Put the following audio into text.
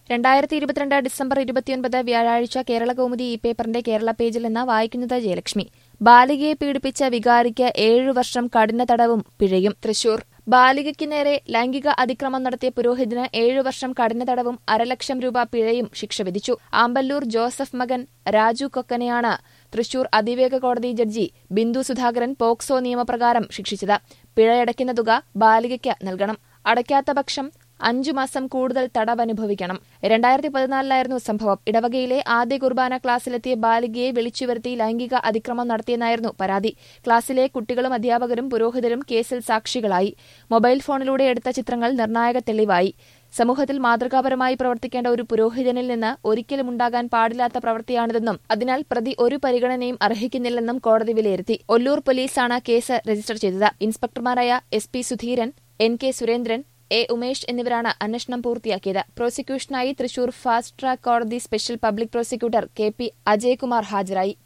രണ്ടായിരത്തി ഇരുപത്തിരണ്ട് ഡിസംബർ ഇരുപത്തിയൊൻപത് വ്യാഴാഴ്ച കേരള കൗമുദി ഈ പേപ്പറിന്റെ കേരള പേജിൽ നിന്ന് വായിക്കുന്നത് ജയലക്ഷ്മി ബാലികയെ പീഡിപ്പിച്ച വികാരിക്ക് ഏഴു വർഷം കഠിന തടവും പിഴയും തൃശൂർ ബാലികയ്ക്ക് നേരെ ലൈംഗിക അതിക്രമം നടത്തിയ പുരോഹിതന് ഏഴു വർഷം കഠിന തടവും അരലക്ഷം രൂപ പിഴയും ശിക്ഷ വിധിച്ചു ആമ്പല്ലൂർ ജോസഫ് മകൻ രാജു കൊക്കനെയാണ് തൃശൂർ അതിവേഗ കോടതി ജഡ്ജി ബിന്ദു സുധാകരൻ പോക്സോ നിയമപ്രകാരം ശിക്ഷിച്ചത് പിഴയടയ്ക്കുന്ന തുക ബാലികയ്ക്ക് നൽകണം അടയ്ക്കാത്ത പക്ഷം അഞ്ചു മാസം കൂടുതൽ തടവനുഭവിക്കണം രണ്ടായിരത്തി പതിനാലിലായിരുന്നു സംഭവം ഇടവകയിലെ ആദ്യ കുർബാന ക്ലാസ്സിലെത്തിയ ബാലികയെ വിളിച്ചുവരുത്തി ലൈംഗിക അതിക്രമം നടത്തിയെന്നായിരുന്നു പരാതി ക്ലാസ്സിലെ കുട്ടികളും അധ്യാപകരും പുരോഹിതരും കേസിൽ സാക്ഷികളായി മൊബൈൽ ഫോണിലൂടെ എടുത്ത ചിത്രങ്ങൾ നിർണായക തെളിവായി സമൂഹത്തിൽ മാതൃകാപരമായി പ്രവർത്തിക്കേണ്ട ഒരു പുരോഹിതനിൽ നിന്ന് ഒരിക്കലും ഉണ്ടാകാൻ പാടില്ലാത്ത പ്രവൃത്തിയാണിതെന്നും അതിനാൽ പ്രതി ഒരു പരിഗണനയും അർഹിക്കുന്നില്ലെന്നും കോടതി വിലയിരുത്തി ഒല്ലൂർ പോലീസാണ് കേസ് രജിസ്റ്റർ ചെയ്തത് ഇൻസ്പെക്ടർമാരായ S P Sudheeran N K Surendran A Umesh എന്നിവരാണ് അന്വേഷണം പൂർത്തിയാക്കിയത് പ്രോസിക്യൂഷനായി തൃശൂർ ഫാസ്റ്റ് ട്രാക്ക് കോടതി special public prosecutor K P Ajayakumar ഹാജരായി